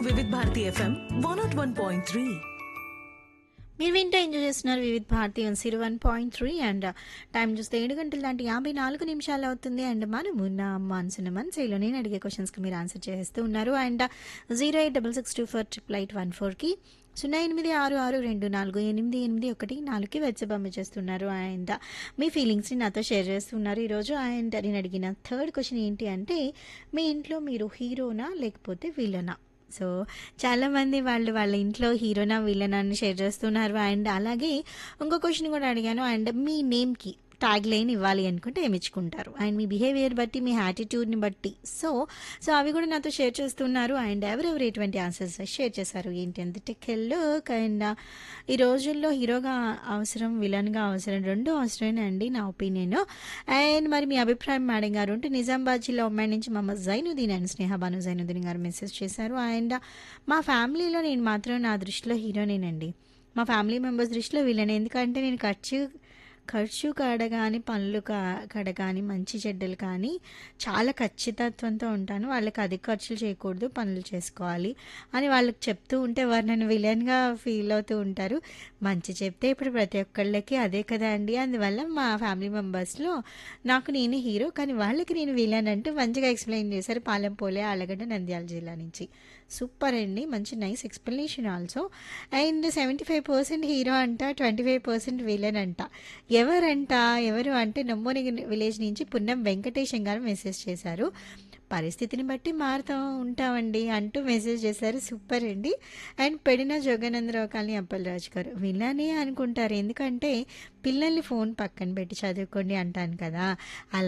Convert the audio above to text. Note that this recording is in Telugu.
వివిధ Bharati FM one nought one point three మీరు వింటూ ఎంజాయ్ చేస్తున్నారు Vividh Bharati zero one point three and time చూస్తే ఏడు గంటల దాటి యాభై నాలుగు నిమిషాలు అవుతుంది అండ్ మనము నా మనసున మనసులో నేను అడిగే క్వశ్చన్స్కి మీరు ఆన్సర్ చేస్తూ ఉన్నారు and zero eight double six two four triple eight one ఫోర్కి సున్నా ఎనిమిది ఆరు ఆరు రెండు నాలుగు ఎనిమిది ఎనిమిది ఒకటి నాలుగుకి వచ్చి పంపించేస్తున్నారు అండ్ మీ ఫీలింగ్స్ని నాతో షేర్ చేస్తున్నారు ఈరోజు అండ్ నేను అడిగిన థర్డ్ క్వశ్చన్ ఏంటి అంటే మీ ఇంట్లో మీరు హీరోనా లేకపోతే విలనా సో చాలామంది వాళ్ళు వాళ్ళ ఇంట్లో హీరోనా విలనాన్ని షేర్ చేస్తున్నారు అండ్ అలాగే ఇంకో క్వశ్చన్ కూడా అడిగాను అండ్ మీ నేమ్కి ట్యాగ్ లైన్ ఇవ్వాలి అనుకుంటే ఏమి ఇచ్చుకుంటారు అండ్ మీ బిహేవియర్ బట్టి మీ యాటిట్యూడ్ని బట్టి సో సో అవి కూడా నాతో షేర్ చేస్తున్నారు అండ్ ఎవరెవరు ఎటువంటి ఆన్సర్స్ షేర్ చేశారు ఏంటి అంటే టెక్కెళ్ళు అండ్ ఈ రోజుల్లో హీరోగా అవసరం విలన్గా అవసరం రెండు అవసరమే అండి నా ఒపీనియన్ అండ్ మరి మీ అభిప్రాయం మేడం గారు ఉంటే నిజామాబాద్ జిల్లా ఉమ్మడి నుంచి మహమ్మద్ జైనుద్దీన్ అండ్ స్నేహ బాను జైనుద్దీన్ గారు మెసేజ్ చేశారు అండ్ మా ఫ్యామిలీలో నేను మాత్రం నా దృష్టిలో హీరోనేనండి మా ఫ్యామిలీ మెంబర్స్ దృష్టిలో విలన్ ఎందుకంటే నేను ఖర్చు ఖర్చు కాడ కానీ పనులు కా కాడ కానీ మంచి చెడ్డలు కానీ చాలా ఖచ్చితత్వంతో ఉంటాను వాళ్ళకి అధిక ఖర్చులు చేయకూడదు పనులు చేసుకోవాలి అని వాళ్ళకి చెప్తూ ఉంటే వారు నన్ను విలన్గా ఫీల్ అవుతూ ఉంటారు మంచి చెప్తే ఇప్పుడు ప్రతి ఒక్కళ్ళకి అదే కదా అండి అందువల్ల మా ఫ్యామిలీ మెంబర్స్లో నాకు నేను హీరో కానీ వాళ్ళకి నేను విలన్ అంటూ మంచిగా ఎక్స్ప్లెయిన్ చేశారు పాలెంపోలే ఆలగడ్డ నంద్యాల జిల్లా నుంచి సూపర్ అండి మంచి nice explanation also and seventy five percent hero అంట ట్వంటీ ఫైవ్ పర్సెంట్ విలన్ అంట ఎవరంట ఎవరు అంటే నమ్మోని విలేజ్ నుంచి పున్నం వెంకటేశం గారు మెసేజ్ చేశారు పరిస్థితిని బట్టి మారుతూ ఉంటామండి అంటూ మెసేజ్ చేశారు సూపర్ అండి అండ్ పెడిన జోగానందరావు కాలనీ అప్పలరాజు గారు విలనే అనుకుంటారు ఎందుకంటే పిల్లల్ని ఫోన్ పక్కన పెట్టి చదువుకోండి అంటాను కదా అలా